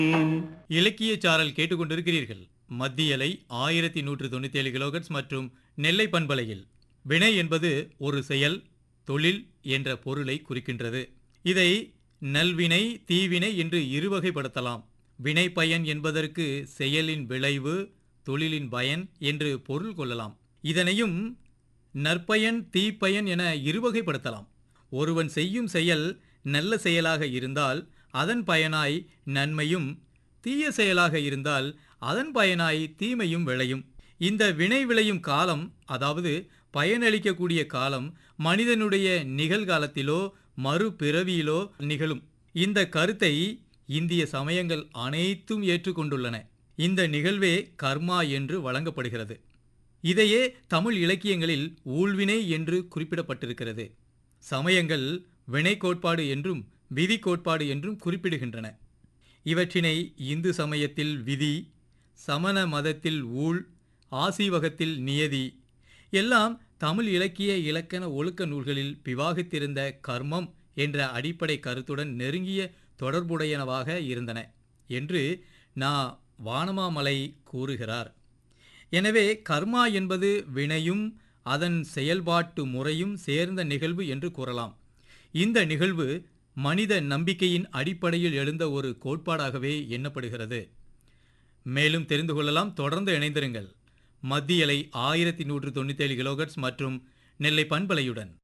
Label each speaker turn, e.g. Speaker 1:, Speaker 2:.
Speaker 1: இலக்கிய சாரல் கேட்டுக்கொண்டிருக்கிறீர்கள் மத்தியலை ஆயிரத்தி நூற்று தொண்ணூத்தி ஏழு கிலோகட்ஸ் மற்றும் நெல்லை பண்பலையில் வினை என்பது ஒரு செயல் தொழில் என்ற பொருளை குறிக்கின்றது இதை நல்வினை தீவினை என்று இருவகைப்படுத்தலாம் வினை பயன் என்பதற்கு செயலின் விளைவு தொழிலின் பயன் என்று பொருள் கொள்ளலாம் இதனையும் நற்பயன் தீப்பயன் என இருவகைப்படுத்தலாம் ஒருவன் செய்யும் செயல் நல்ல செயலாக இருந்தால் அதன் பயனாய் நன்மையும் தீய செயலாக இருந்தால் அதன் பயனாய் தீமையும் விளையும் இந்த வினை விளையும் காலம் அதாவது பயனளிக்கக்கூடிய காலம் மனிதனுடைய நிகழ்காலத்திலோ மறுபிறவியிலோ நிகழும் இந்த கருத்தை இந்திய சமயங்கள் அனைத்தும் ஏற்றுக்கொண்டுள்ளன இந்த நிகழ்வே கர்மா என்று வழங்கப்படுகிறது இதையே தமிழ் இலக்கியங்களில் ஊழ்வினை என்று குறிப்பிடப்பட்டிருக்கிறது சமயங்கள் வினை கோட்பாடு என்றும் விதி கோட்பாடு என்றும் குறிப்பிடுகின்றன இவற்றினை இந்து சமயத்தில் விதி சமண மதத்தில் ஊழ் ஆசீவகத்தில் நியதி எல்லாம் தமிழ் இலக்கிய இலக்கண ஒழுக்க நூல்களில் விவாகித்திருந்த கர்மம் என்ற அடிப்படை கருத்துடன் நெருங்கிய தொடர்புடையனவாக இருந்தன என்று நா வானமாமலை கூறுகிறார் எனவே கர்மா என்பது வினையும் அதன் செயல்பாட்டு முறையும் சேர்ந்த நிகழ்வு என்று கூறலாம் இந்த நிகழ்வு மனித நம்பிக்கையின் அடிப்படையில் எழுந்த ஒரு கோட்பாடாகவே எண்ணப்படுகிறது மேலும் தெரிந்து கொள்ளலாம் தொடர்ந்து இணைந்திருங்கள் மத்தியலை ஆயிரத்தி நூற்று தொண்ணூத்தேழு கிலோகட்ஸ் மற்றும் நெல்லை பண்பலையுடன்